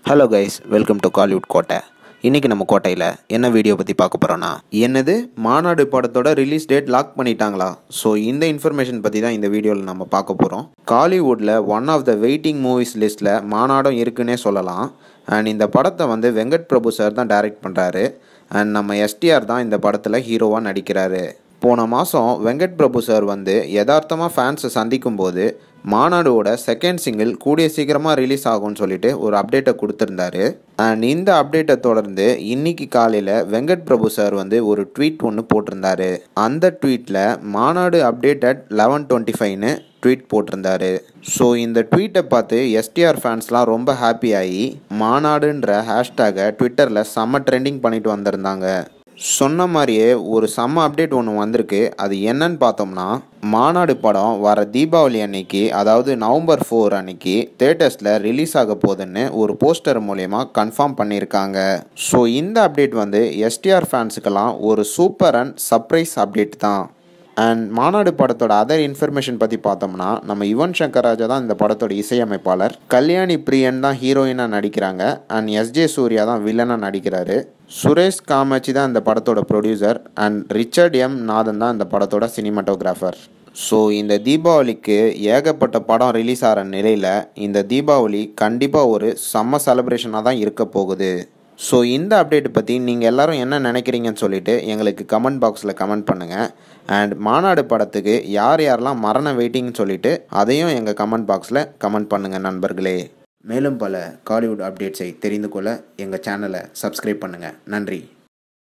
hello guys welcome to Kollywood கோட்டை இன்றைக்கி நம்ம கோட்டையில் என்ன வீடியோ பற்றி பார்க்க போகிறோன்னா என்னது மாநாடு படத்தோட ரிலீஸ் டேட் லாக் பண்ணிட்டாங்களா ஸோ இந்த இன்ஃபர்மேஷன் பற்றி தான் இந்த வீடியோவில் நம்ம பார்க்க போகிறோம் காலிவுட்டில் one of the waiting movies லிஸ்ட்டில் மாநாடும் இருக்குன்னே சொல்லலாம் அண்ட் இந்த படத்தை வந்து வெங்கட் பிரபு சார் தான் டைரக்ட் பண்ணுறாரு அண்ட் நம்ம எஸ்டிஆர் தான் இந்த படத்தில் ஹீரோவாக நடிக்கிறாரு போன மாதம் வெங்கட் பிரபு சார் வந்து யதார்த்தமாக ஃபேன்ஸை சந்திக்கும் போது மாநாடோட செகண்ட் சிங்கிள் கூடிய சீக்கிரமாக ரிலீஸ் ஆகும்னு சொல்லிட்டு ஒரு அப்டேட்டை கொடுத்துருந்தாரு அண்ட் இந்த அப்டேட்டை தொடர்ந்து இன்னைக்கு காலையில் வெங்கட் பிரபு சார் வந்து ஒரு ட்வீட் ஒன்று போட்டிருந்தாரு அந்த ட்வீட்டில் மாநாடு அப்டேட்டட் லெவன் டுவெண்ட்டி ஃபைவ்னு ட்வீட் போட்டிருந்தாரு ஸோ இந்த ட்வீட்டை பார்த்து எஸ்டிஆர் ஃபேன்ஸ்லாம் ரொம்ப ஹாப்பி ஆகி மாநாடுன்ற ஹேஷ்டேகை ட்விட்டரில் செம்ம ட்ரெண்டிங் பண்ணிட்டு வந்திருந்தாங்க சொன்ன மாதிரியே ஒரு செம்ம அப்டேட் ஒன்று வந்திருக்கு அது என்னன்னு பார்த்தோம்னா மாநாடு படம் வர தீபாவளி அன்னைக்கு அதாவது நவம்பர் ஃபோர் அன்னைக்கு தேட்டர்ஸில் ரிலீஸ் ஆக போகுதுன்னு ஒரு போஸ்டர் மூலயமா கன்ஃபார்ம் பண்ணியிருக்காங்க ஸோ இந்த அப்டேட் வந்து எஸ்டிஆர் ஃபேன்ஸுக்கெல்லாம் ஒரு சூப்பர் அண்ட் சர்ப்ரைஸ் அப்டேட் தான் அண்ட் மாநாடு படத்தோட அதர் இன்ஃபர்மேஷன் பற்றி பார்த்தோம்னா நம்ம யுவன் சங்கர் ராஜா தான் இந்த படத்தோட இசையமைப்பாளர் கல்யாணி பிரியன் தான் ஹீரோயினாக நடிக்கிறாங்க அண்ட் எஸ்ஜே சூர்யா தான் வில்லனாக நடிக்கிறாரு சுரேஷ் காமாட்சி தான் இந்த படத்தோட producer and Richard M Nathan தான் இந்த படத்தோட சினிமாட்டோகிராஃபர் ஸோ இந்த தீபாவளிக்கு ஏகப்பட்ட படம் ரிலீஸ் ஆகிற நிலையில் இந்த தீபாவளி கண்டிப்பாக ஒரு செம்ம செலப்ரேஷனாக தான் இருக்க போகுது ஸோ இந்த அப்டேட் பற்றி நீங்கள் எல்லாரும் என்ன நினைக்கிறீங்கன்னு சொல்லிட்டு எங்களுக்கு கமெண்ட் பாக்ஸில் கமெண்ட் பண்ணுங்கள் அண்ட் மாநாடு படத்துக்கு யார் யாரெல்லாம் மரண வெயிட்டிங்னு சொல்லிட்டு அதையும் எங்கள் கமெண்ட் பாக்ஸில் கமெண்ட் பண்ணுங்கள் நண்பர்களே மேலும் பல காலிவுட் அப்டேட்ஸை தெரிந்து கொள்ள எங்கள் சேனலை சப்ஸ்கிரைப் பண்ணுங்கள் நன்றி